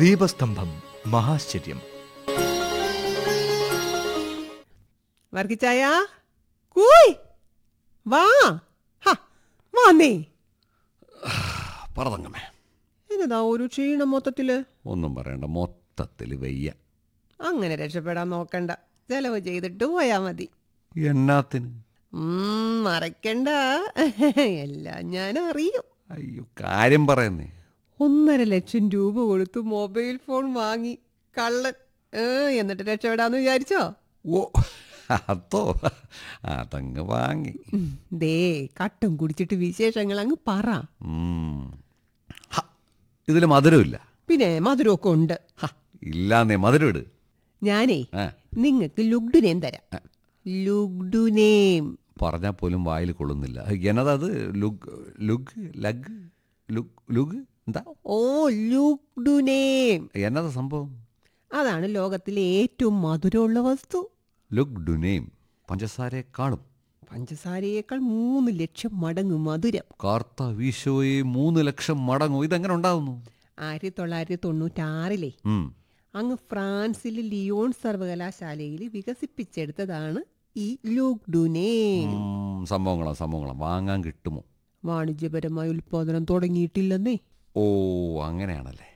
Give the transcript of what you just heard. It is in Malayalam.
ദീപസ്തംഭം മഹാശ്ചര്യം വർക്കിച്ചായ കൂയ് വാ ഹ, വാന്നേ പറതങ്ങമേ എന്നതാ ഒരു ക്ഷീണം മൊത്തത്തില് ഒന്നും പറയണ്ട മൊത്തത്തിൽ വയ്യ അങ്ങനെ രക്ഷപ്പെടാൻ നോക്കണ്ട ചെലവ് ചെയ്തിട്ട് പോയാ മതി എന്നാത്തിന് ഉം, മറക്കണ്ട എല്ലാം ഞാൻ അറിയും അയ്യോ കാര്യം പറയുന്നേ ഒന്നര ലക്ഷം രൂപ കൊടുത്ത് മൊബൈൽ ഫോൺ വാങ്ങി കള്ളൻ ഏ, എന്നിട്ട് രക്ഷപ്പെടാന്ന് വിചാരിച്ചോ ഓ അതോ അതങ്ങ് വാങ്ങി ഉം, ദേ കട്ടും കുടിച്ചിട്ട് വിശേഷങ്ങൾ അങ്ങ് പറ ഇതിൽ മധുരമില്ല പിന്നെ മധുരമൊക്കെ ഉണ്ട് ഹ, ഇല്ലാന്നേ മധുരം ഇട് ഞാനേ ആ നിങ്ങക്ക് ലുഗ്ഡുനേം തരാം ലുഗ്ഡുനേം പറഞ്ഞാൽ പോലും വായിൽ കൊള്ളുന്നില്ല എന്നതത് ലുഗ് ലുഗ് ലഗ് ലുഗ് ലുഗ് എന്താ ഓ ലുഗ്ഡുനേം എന്നതാ സംഭവം അതാണ് ലോകത്തിലെ ഏറ്റവും മധുരമുള്ള വസ്തു ലുഗ് ഡുനെയും പഞ്ചസാരയെക്കാളും പഞ്ചസാരയേക്കാൾ മൂന്ന് ലക്ഷം മടങ്ങ് മധുരം കാർത്ത വീശോയെ മൂന്ന് ലക്ഷം മടങ്ങും ഇതെങ്ങനെ ഉണ്ടാവുന്നു ആയിരത്തി തൊള്ളായിരത്തി തൊണ്ണൂറ്റാറിലെ ഉം. അങ്ങ് ഫ്രാൻസിൽ ലിയോൺ സർവകലാശാലയിൽ വികസിപ്പിച്ചെടുത്തതാണ് ഈ ലുഗ്ഡുനേം ഉം, സംഭവങ്ങളാ സംഭവങ്ങളാ വാങ്ങാൻ കിട്ടുമോ വാണിജ്യപരമായ ഉൽപാദനം തുടങ്ങിയിട്ടില്ലെന്നേ ഓ അങ്ങനെയാണല്ലേ